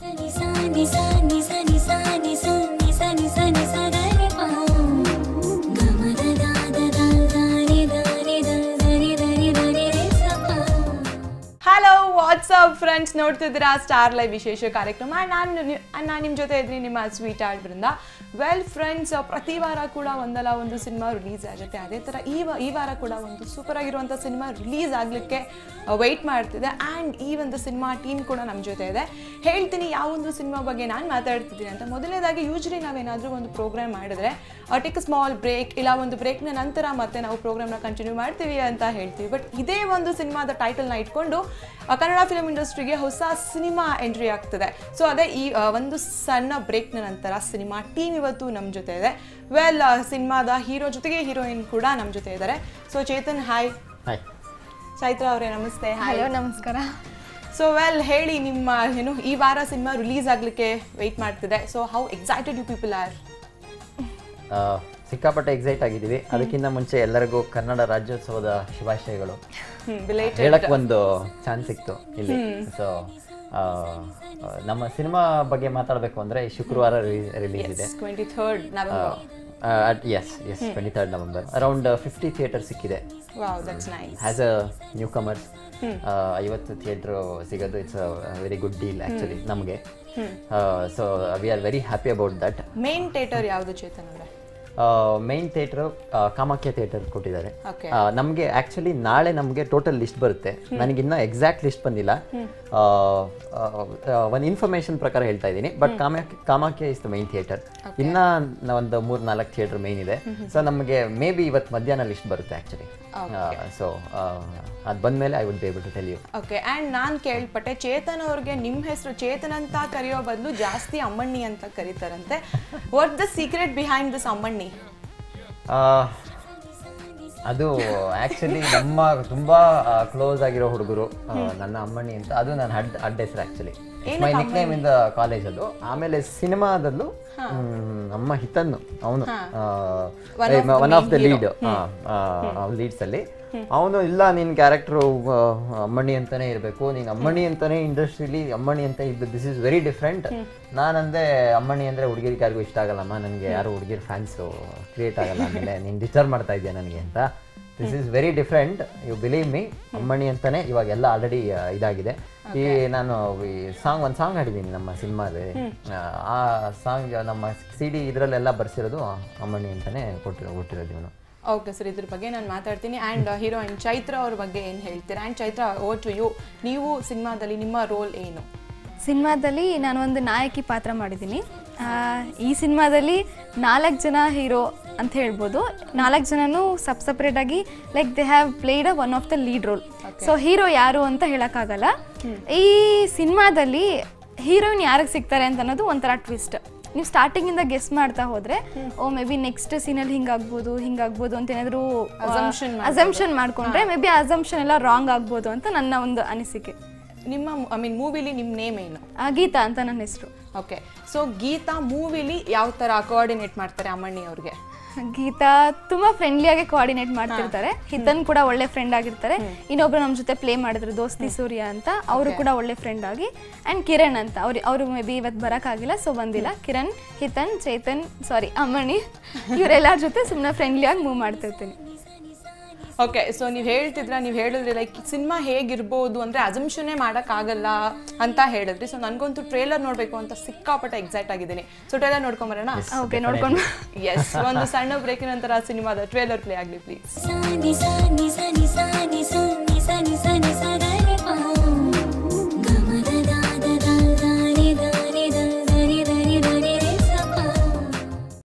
నిసా నిసా నిసా నిసా నిసా నిసా నిసా నిసా గరి పా గమ ద ద ద ద ని ద ని ద ద ని ద ని ద ని రి స పా ಹಲೋ ವಾಟ್ಸಪ್ ಫ್ರೆಂಡ್ಸ್ ನೋಡ್ತಿದ್ದೀರಾ ಸ್ಟಾರ್ ಲೈವ್ ವಿಶೇಷ ಕಾರ್ಯಕ್ರಮ And ನಾನು ನಿ- and ನಾನು ನಿಮ್ಮ ಜೊತೆ ಇದ್ದೀನಿ ನಿಮ್ಮ sweetheart Brinda well friends ಪ್ರತಿ ವಾರ ಕೂಡ ಒಂದಲ್ಲ ಒಂದು ಸಿನಿಮಾ ರಿಲೀಸ್ ಆಗುತ್ತೆ ಅದೇ ಥರ ಈ ವ- ಈ ವಾರ ಕೂಡ ಒಂದು ಸೂಪರ್ ಆಗಿರುವಂಥ ಸಿನಿಮಾ ರಿಲೀಸ್ ಆಗಲಿಕ್ಕೆ ವೆಯ್ಟ್ ಮಾಡ್ತಿದೆ ಆ್ಯಂಡ್ ಈ ಒಂದು ಸಿನಿಮಾ ಟೀಮ್ ಕೂಡ ನಮ್ಮ ಜೊತೆ ಇದೆ ಹೇಳ್ತೀನಿ ಯಾವ ಒಂದು ಸಿನಿಮಾ ಬಗ್ಗೆ ನಾನು ಮಾತಾಡ್ತಿದ್ದೀನಿ ಅಂತ ಮೊದಲನೇದಾಗಿ ಯೂಶ್ವಲಿ ನಾವೇನಾದರೂ ಒಂದು ಪ್ರೋಗ್ರಾಮ್ ಮಾಡಿದ್ರೆ ಟೇಕ್ ಅ ಸ್ಮಾಲ್ ಬ್ರೇಕ್ ಇಲ್ಲ ಒಂದು ಬ್ರೇಕ್ನ ನಂತರ ಮತ್ತೆ ನಾವು ಪ್ರೋಗ್ರಾಮ್ನ ಕಂಟಿನ್ಯೂ ಮಾಡ್ತೀವಿ ಅಂತ ಹೇಳ್ತೀವಿ ಬಟ್ ಇದೇ ಒಂದು ಸಿನಿಮಾದ ಟೈಟಲ್ನ ಇಟ್ಕೊಂಡು ಆ, ಕನ್ನಡ ಫಿಲಮ್ ಇಂಡಸ್ಟ್ರಿಗೆ ಹೊಸ ಸಿನಿಮಾ ಎಂಟ್ರಿ ಆಗ್ತದೆ ಸೊ ಅದೇ ಈ ಆ, ಒಂದು ಸಣ್ಣ ಬ್ರೇಕ್ನ ನಂತರ ಸಿನಿಮಾ ಟೀಮ್ ಇವತ್ತು ನಮ್ಮ ಜೊತೆ ಇದೆ ವೆಲ್ ಸಿನಿಮಾದ ಹೀರೋ ಜೊತೆಗೆ ಹೀರೋಯಿನ್ ಕೂಡ ನಮ್ಮ ಜೊತೆ ಇದ್ದಾರೆ so Chetan hi hi Chaitra ಅವರೇ ನಮಸ್ತೆ ಹಾಯ್ ಹಲೋ ನಮಸ್ಕಾರ ಸೊ ವೆಲ್ ಹೇಳಿ ನಿಮ್ಮ ಏನು ಈ ವಾರ ಸಿನಿಮಾ ರಿಲೀಸ್ ಆಗಲಿಕ್ಕೆ ವೆಯ್ಟ್ ಮಾಡ್ತಿದೆ so how excited you people are uh, ಸಿಕ್ಕಾಪಟ್ಟೆ ಎಕ್ಸೈಟ್ ಆಗಿದ್ದೀವಿ ಅದಕ್ಕಿಂತ ಮುಂಚೆ ಎಲ್ಲರಿಗೂ ಕನ್ನಡ ರಾಜ್ಯೋತ್ಸವದ ಶುಭಾಶಯಗಳು ಬಿಲೇಟೆಡ್ ಹೇಳಕ್ ಒಂದು ಚಾನ್ಸ್ ಸಿಕ್ತು ಇಲ್ಲಿ ಸೊ ನಮ್ಮ ಸಿನಿಮಾ ಬಗ್ಗೆ ಮಾತಾಡಬೇಕು ಅಂದ್ರೆ ಈ ಶುಕ್ರವಾರ ರಿಲೀಸ್ ಇದೆ twenty third November yes yes twenty third November around fifty theatre ಸಿಕ್ಕಿದೆ wow that's nice as a newcomers ಐವತ್ತು ಥಿಯೇಟ್ರ್ ಸಿಗೋದು it's a very good deal actually ನಮಗೆ so we are very happy about that main theatre ಯಾವುದು ಚೇತನ್ ಅವರೇ main theatre Kamakhya theatre ಕೊಟ್ಟಿದ್ದಾರೆ Okay. ನಮಗೆ actually ನಾಳೆ ನಮಗೆ ಟೋಟಲ್ ಲಿಸ್ಟ್ ಬರುತ್ತೆ ನನಗಿನ್ನ ಎಕ್ಸಾಕ್ಟ್ ಲಿಸ್ಟ್ ಬಂದಿಲ್ಲ ಒಂದು ಇನ್ಫಾರ್ಮೇಶನ್ ಪ್ರಕಾರ ಹೇಳ್ತಾ ಇದ್ದೀನಿ but Kamakhya Kamakhya is the main theatre ಇನ್ನ ನ- ಒಂದು ಮೂರ್ ನಾಲ್ಕು ಥಿಯೇಟರ್ ಮೈನ್ ಇದೆ ಸೊ ನಮಗೆ ಮೇ ಬಿ ಇವತ್ತು ಮಧ್ಯಾಹ್ನ ಲಿಸ್ಟ್ ಬರುತ್ತೆ ಆಕ್ಚುಲಿ ಸೊ ಅದು ಬಂದ್ಮೇಲೆ I would be able to tell you okay and ನಾನು ಕೇಳ್ಪಟ್ಟೆ ಚೇತನ್ ಅವ್ರಿಗೆ ನಿಮ್ಮ ಹೆಸರು ಚೇತನ್ ಅಂತ ಕರೆಯೋ ಬದಲು ಜಾಸ್ತಿ ಅಮ್ಮಣ್ಣಿ ಅಂತ ಕರೀತಾರಂತೆ what the secret behind this ಅಮ್ಮಣ್ಣಿ ಆ, ಅದು ಆಕ್ಚುಲಿ ನಮ್ಮ ತುಂಬಾ ಕ್ಲೋಸ್ ಆಗಿರೋ ಹುಡುಗರು ನನ್ನ ಅಮ್ಮಣ್ಣಿ ಅಂತ ಅದು ನನ್ನ ಅಡ್ ಅಡ್ಡ ಹೆಸರು actually my nickname in the college ಅದು ಆಮೇಲೆ ಸಿನಿಮಾದಲ್ಲೂ ನಮ್ಮ ಹಿತನ್ನು ಅವನು one of the lead leads ಅಲ್ಲಿ ಅವನು ಇಲ್ಲ ನಿನ್ ಕ್ಯಾರೆಕ್ಟರ್ ಅಮ್ಮಣ್ಣಿ ಅಂತಾನೆ ಇರಬೇಕು ನೀನ್ ಅಮ್ಮಣ್ಣಿ ಅಂತಾನೆ ಇಂಡಸ್ಟ್ರಿಲಿ ಅಮ್ಮಣ್ಣಿ ಅಂತ ಇದ್ದು ದಿಸ್ ಇಸ್ ವೆರಿ ಡಿಫ್ರೆಂಟ್ ನಾನಂದೆ ಅಮ್ಮಣ್ಣಿ ಅಂದ್ರೆ ಹುಡುಗಿರಿಗೆ ಯಾರಿಗೂ ಇಷ್ಟ ಆಗಲ್ಲಮ್ಮ ನನಗೆ ಯಾರು ಹುಡುಗಿರ್ ಫ್ಯಾನ್ಸು ಕ್ರಿಯೇಟ್ ಆಗಲ್ಲ ಆಮೇಲೆ ನೀನು ಡಿಸ್ಟರ್ಬ್ ಮಾಡ್ತಾ ಇದೆಯಾ ನನಗೆ ಅಂತ this is very different you believe me ಅಮ್ಮಣ್ಣಿ ಅಂತಾನೆ ಇವಾಗೆಲ್ಲ ಆಲ್ರೆಡಿ ಇದಾಗಿದೆ ಈ ನಾನು ಈ ಸಾಂಗ್ ಒಂದು ಸಾಂಗ್ ಹಾಡಿದ್ದೀನಿ ನಮ್ಮ ಸಿನಿಮಾದ ಆ ಸಾಂಗ್ ನಮ್ಮ ಸಿ ಡಿ ಇದರಲ್ಲೆಲ್ಲ ಬರ್ಸಿರೋದು ಅಮ್ಮಣ್ಣಿ ಅಂತಾನೆ ಕೊಟ್ಟಿರೋ ಕೊಟ್ಟಿರೋದು ಇವನು ಓಕೆ ಸರ್ ಇದ್ರ ಬಗ್ಗೆ ನಾನು ಮಾತಾಡ್ತೀನಿ ಆ್ಯಂಡ್ ಹೀರೋಯಿನ್ ಚೈತ್ರ ಅವ್ರ ಬಗ್ಗೆ ಏನು ಹೇಳ್ತೀರಾ and Chaitra over to you ನೀವು ಸಿನಿಮಾದಲ್ಲಿ ನಿಮ್ಮ ರೋಲ್ ಏನು ಸಿನಿಮಾದಲ್ಲಿ ನಾನು ಒಂದು ನಾಯಕಿ ಪಾತ್ರ ಮಾಡಿದ್ದೀನಿ ಆ, ಈ ಸಿನಿಮಾದಲ್ಲಿ ನಾಲ್ಕು ಜನ ಹೀರೋ ಅಂತ ಹೇಳ್ಬೋದು ನಾಲ್ಕು ಜನನೂ ಸಬ್ ಸಪ್ರೇಟಾಗಿ like they have played a one of the lead role so hero ಯಾರು ಅಂತ ಹೇಳೋಕ್ಕಾಗಲ್ಲ ಈ ಸಿನಿಮಾದಲ್ಲಿ ಹೀರೋಯಿನ್ ಯಾರಿಗೆ ಸಿಗ್ತಾರೆ ಅಂತ ಅನ್ನೋದು ಒಂಥರ ಟ್ವಿಸ್ಟ್ ನೀವು ಸ್ಟಾರ್ಟಿಂಗಿಂದ ಗೆಸ್ ಮಾಡ್ತಾ ಹೋದ್ರೆ ಓ ಮೇ ಬಿ ನೆಕ್ಸ್ಟ್ ಸೀನಲ್ಲಿ ಹಿಂಗಾಗ್ಬೋದು ಹಿಂಗಾಗ್ಬೋದು ಅಂತ ಏನಾದರೂ Assumption ಅಸಂಪ್ಷನ್ ಮಾಡ್ಕೊಂಡ್ರೆ ಮೇ ಬಿ ಅಸಂಪ್ಷನ್ ಎಲ್ಲ ರಾಂಗ್ ಆಗ್ಬೋದು ಅಂತ ನನ್ನ ಒಂದು ಅನಿಸಿಕೆ ನಿಮ್ಮ ಐ ಮೀನ್ ಮೂವಿಲಿ ನಿಮ್ಮ ನೇಮ್ ಏನು ಆ, ಗೀತಾ ಅಂತ ನನ್ನ ಹೆಸರು ಓಕೆ ಸೊ ಗೀತಾ ಮೂವಿಲಿ ಯಾವ ಥರ ಕೋಆರ್ಡಿನೇಟ್ ಮಾಡ್ತಾರೆ ಅಮ್ಮಣ್ಣಿ ಅವ್ರಿಗೆ ಗೀತಾ ತುಂಬಾ ಫ್ರೆಂಡ್ಲಿಯಾಗಿ ಕೋಆರ್ಡಿನೇಟ್ ಮಾಡ್ತಿರ್ತಾರೆ ಹಿತನ್ ಕೂಡ ಒಳ್ಳೆ ಫ್ರೆಂಡ್ ಆಗಿರ್ತಾರೆ ಇನ್ನೊಬ್ರು ನಮ್ಮ ಜೊತೆ ಪ್ಲೇ ಮಾಡಿದ್ರು ದೋಸ್ತಿ ಸೂರ್ಯ ಅಂತ ಅವರು ಕೂಡ ಒಳ್ಳೆ ಫ್ರೆಂಡ್ ಆಗಿ ಅಂಡ್ ಕಿರಣ್ ಅಂತ ಅವ್ರು ಅವರು ಮೇ ಬಿ ಇವತ್ತು ಬರೋಕ್ಕಾಗಿಲ್ಲ ಸೊ ಬಂದಿಲ್ಲ ಕಿರಣ್ ಹಿತನ್ ಚೇತನ್ ಸಾರಿ ಅಮ್ಮಣಿ ಇವರೆಲ್ಲರ ಜೊತೆ ಸುಮ್ಮನೆ ಫ್ರೆಂಡ್ಲಿಯಾಗಿ ಮೂವ್ ಮಾಡ್ತಿರ್ತೀನಿ ಓಕೆ ಸೊ ನೀವು ಹೇಳ್ತಿದ್ರ ನೀವು ಹೇಳಿದ್ರಿ ಲೈಕ್ ಸಿನಿಮಾ ಹೇಗಿರ್ಬೋದು ಅಂದರೆ ಅಸಂಪ್ಷನ್ನೇ ಮಾಡೋಕ್ಕಾಗಲ್ಲ ಅಂತ ಹೇಳಿದ್ರಿ ಸೊ ನನಗಂತೂ ಟ್ರೇಲರ್ ನೋಡಬೇಕು ಅಂತ ಸಿಕ್ಕಾಪಟ್ಟೆ ಎಕ್ಸೈಟ್ ಆಗಿದ್ದೀನಿ ಸೊ ಟ್ರೇಲರ್ ನೋಡ್ಕೊಂಬರೋಣ ಓಕೆ ನೋಡ್ಕೊಂಡು ಎಸ್ ಒಂದು ಸಣ್ಣ ಬ್ರೇಕಿನ ನಂತರ ಸಿನಿಮಾದ ಟ್ರೇಲರ್ ಪ್ಲೇ ಆಗಲಿ ಪ್ಲೀಸ್ నిసా నిసా నిసా